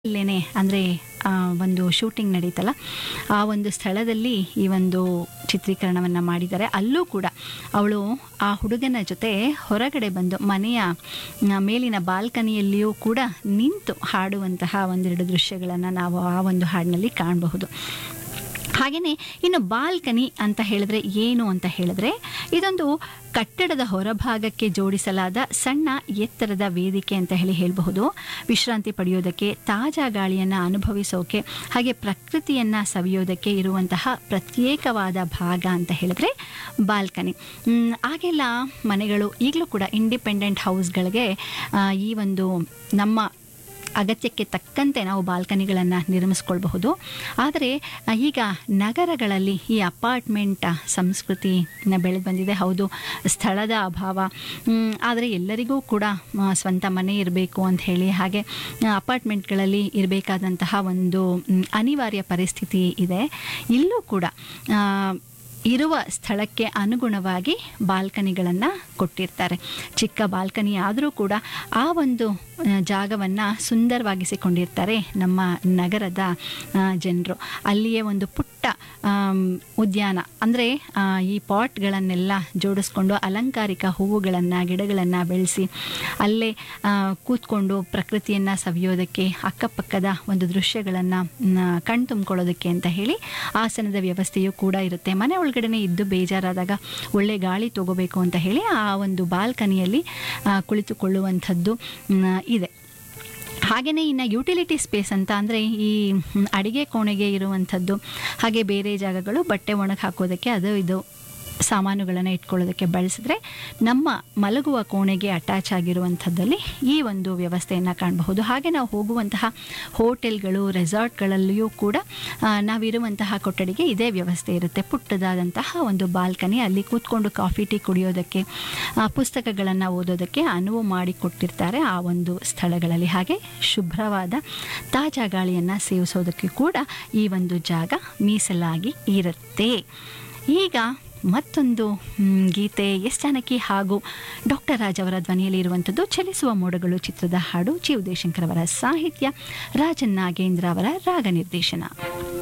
ಅಲ್ಲೇನೆ ಅಂದರೆ ಒಂದು ಶೂಟಿಂಗ್ ನಡೀತಲ್ಲ ಆ ಒಂದು ಸ್ಥಳದಲ್ಲಿ ಈ ಒಂದು ಚಿತ್ರೀಕರಣವನ್ನು ಮಾಡಿದ್ದಾರೆ ಅಲ್ಲೂ ಕೂಡ ಅವಳು ಆ ಹುಡುಗನ ಜೊತೆ ಹೊರಗಡೆ ಬಂದು ಮನೆಯ ಆ, ಮೇಲಿನ ಬಾಲ್ಕನಿಯಲ್ಲಿಯೂ ಕೂಡ ನಿಂತು ಹಾಡುವಂತಹ ಒಂದೆರಡು ದೃಶ್ಯಗಳನ್ನು ನಾವು ಆ ಒಂದು ಹಾಡಿನಲ್ಲಿ ಕಾಣಬಹುದು ಹಾಗೆಯೇ ಇನ್ನು ಬಾಲ್ಕನಿ ಅಂತ ಹೇಳಿದ್ರೆ ಏನು ಅಂತ ಹೇಳಿದ್ರೆ ಇದೊಂದು ಕಟ್ಟಡದ ಹೊರಭಾಗಕ್ಕೆ ಜೋಡಿಸಲಾದ ಸಣ್ಣ ಎತ್ತರದ ವೇದಿಕೆ ಅಂತ ಹೇಳಿ ಹೇಳಬಹುದು ವಿಶ್ರಾಂತಿ ಪಡೆಯೋದಕ್ಕೆ ತಾಜಾ ಗಾಳಿಯನ್ನು ಅನುಭವಿಸೋಕೆ ಹಾಗೆ ಪ್ರಕೃತಿಯನ್ನು ಸವಿಯೋದಕ್ಕೆ ಇರುವಂತಹ ಪ್ರತ್ಯೇಕವಾದ ಭಾಗ ಅಂತ ಹೇಳಿದ್ರೆ ಬಾಲ್ಕನಿ ಮ್, ಆಗೆಲ್ಲ ಮನೆಗಳು ಈಗಲೂ ಕೂಡ ಇಂಡಿಪೆಂಡೆಂಟ್ ಹೌಸ್ಗಳಿಗೆ ಆ, ಈ ಒಂದು ನಮ್ಮ ಅಗತ್ಯಕ್ಕೆ ತಕ್ಕಂತೆ ನಾವು ಬಾಲ್ಕನಿಗಳನ್ನು ನಿರ್ಮಿಸ್ಕೊಳ್ಬಹುದು ಆದರೆ ಆ, ಈಗ ನಗರಗಳಲ್ಲಿ ಈ ಅಪಾರ್ಟ್ಮೆಂಟ್ ಸಂಸ್ಕೃತಿ ಬೆಳೆದು ಬಂದಿದೆ ಹೌದು ಸ್ಥಳದ ಅಭಾವ ಮ್, ಆದರೆ ಎಲ್ಲರಿಗೂ ಕೂಡ ಆ, ಸ್ವಂತ ಮನೆ ಇರಬೇಕು ಅಂತ ಹೇಳಿ ಹಾಗೆ ಆ, ಅಪಾರ್ಟ್ಮೆಂಟ್ಗಳಲ್ಲಿ ಇರಬೇಕಾದಂತಹ ಒಂದು ಮ್, ಅನಿವಾರ್ಯ ಪರಿಸ್ಥಿತಿ ಇದೆ ಇಲ್ಲೂ ಕೂಡ ಆ, ಇರುವ ಸ್ಥಳಕ್ಕೆ ಅನುಗುಣವಾಗಿ ಬಾಲ್ಕನಿಗಳನ್ನು ಕೊಟ್ಟಿರ್ತಾರೆ ಚಿಕ್ಕ ಬಾಲ್ಕನಿ ಆದರೂ ಕೂಡ ಆ ಒಂದು ಜಾಗವನ್ನು ಸುಂದರವಾಗಿಸಿಕೊಂಡಿರ್ತಾರೆ ನಮ್ಮ ನಗರದ ಜನರು ಅಲ್ಲಿಯೇ ಒಂದು ಪುಟ್ಟ ಆಮ್, ಉದ್ಯಾನ ಅಂದರೆ ಈ ಪಾಟ್ಗಳನ್ನೆಲ್ಲ ಜೋಡಿಸ್ಕೊಂಡು ಅಲಂಕಾರಿಕ ಹೂವುಗಳನ್ನು ಗಿಡಗಳನ್ನು ಬೆಳೆಸಿ ಅಲ್ಲೇ ಆ, ಕೂತ್ಕೊಂಡು ಪ್ರಕೃತಿಯನ್ನು ಸವಿಯೋದಕ್ಕೆ ಅಕ್ಕಪಕ್ಕದ ಒಂದು ದೃಶ್ಯಗಳನ್ನು ಕಣ್ ತುಂಬಿಕೊಳ್ಳೋದಕ್ಕೆ ಅಂತ ಹೇಳಿ ಆಸನದ ವ್ಯವಸ್ಥೆಯೂ ಕೂಡ ಇರುತ್ತೆ ಮನೆ ಒಳಗಡೆನೆ ಇದ್ದು ಬೇಜಾರಾದಾಗ ಒಳ್ಳೆ ಗಾಳಿ ತಗೋಬೇಕು ಅಂತ ಹೇಳಿ ಆ ಒಂದು ಬಾಲ್ಕನಿಯಲ್ಲಿ ಆ, ಕುಳಿತುಕೊಳ್ಳುವಂಥದ್ದು ಮ್, ಇದೆ ಹಾಗೆಯೇ ಇನ್ನು ಯುಟಿಲಿಟಿ ಸ್ಪೇಸ್ ಅಂತ ಅಂದರೆ ಈ ಮ್, ಅಡಿಗೆ ಕೋಣೆಗೆ ಇರುವಂಥದ್ದು ಹಾಗೆ ಬೇರೆ ಜಾಗಗಳು ಬಟ್ಟೆ ಒಣಗಿ ಹಾಕೋದಕ್ಕೆ ಅದು ಇದು ಸಾಮಾನುಗಳನ್ನು ಇಟ್ಕೊಳ್ಳೋದಕ್ಕೆ ಬಳಸಿದ್ರೆ ನಮ್ಮ ಮಲಗುವ ಕೋಣೆಗೆ ಅಟ್ಯಾಚ್ ಆಗಿರುವಂಥದ್ದಲ್ಲಿ ಈ ಒಂದು ವ್ಯವಸ್ಥೆಯನ್ನು ಕಾಣಬಹುದು ಹಾಗೆ ನಾವು ಹೋಗುವಂತಹ ಹೋಟೆಲ್ಗಳು ರೆಸಾರ್ಟ್ಗಳಲ್ಲಿಯೂ ಕೂಡ ಆ, ನಾವಿರುವಂತಹ ಕೊಠಡಿಗೆ ಇದೇ ವ್ಯವಸ್ಥೆ ಇರುತ್ತೆ ಪುಟ್ಟದಾದಂತಹ ಒಂದು ಬಾಲ್ಕನಿ ಅಲ್ಲಿ ಕೂತ್ಕೊಂಡು ಕಾಫಿ ಟೀ ಕುಡಿಯೋದಕ್ಕೆ ಆ, ಪುಸ್ತಕಗಳನ್ನು ಓದೋದಕ್ಕೆ ಅನುವು ಮಾಡಿಕೊಟ್ಟಿರ್ತಾರೆ ಆ ಒಂದು ಸ್ಥಳಗಳಲ್ಲಿ ಹಾಗೆ ಶುಭ್ರವಾದ ತಾಜಾ ಗಾಳಿಯನ್ನು ಸೇವಿಸೋದಕ್ಕೆ ಕೂಡ ಈ ಒಂದು ಜಾಗ ಮೀಸಲಾಗಿ ಇರುತ್ತೆ ಈಗ ಮತ್ತೊಂದು ಮ್, ಗೀತೆ ಎಸ್ ಜಾನಕಿ ಹಾಗೂ ಡಾಕ್ಟರ್ ರಾಜ್ ಅವರ ಧ್ವನಿಯಲ್ಲಿ ಇರುವಂಥದ್ದು ಚಲಿಸುವ ಮೋಡಗಳು ಚಿತ್ರದ ಹಾಡು ಜಿ ಉದಯಶಂಕರ್ ಅವರ ಸಾಹಿತ್ಯ ರಾಜನ್ ನಾಗೇಂದ್ರ ಅವರ ರಾಗ ನಿರ್ದೇಶನ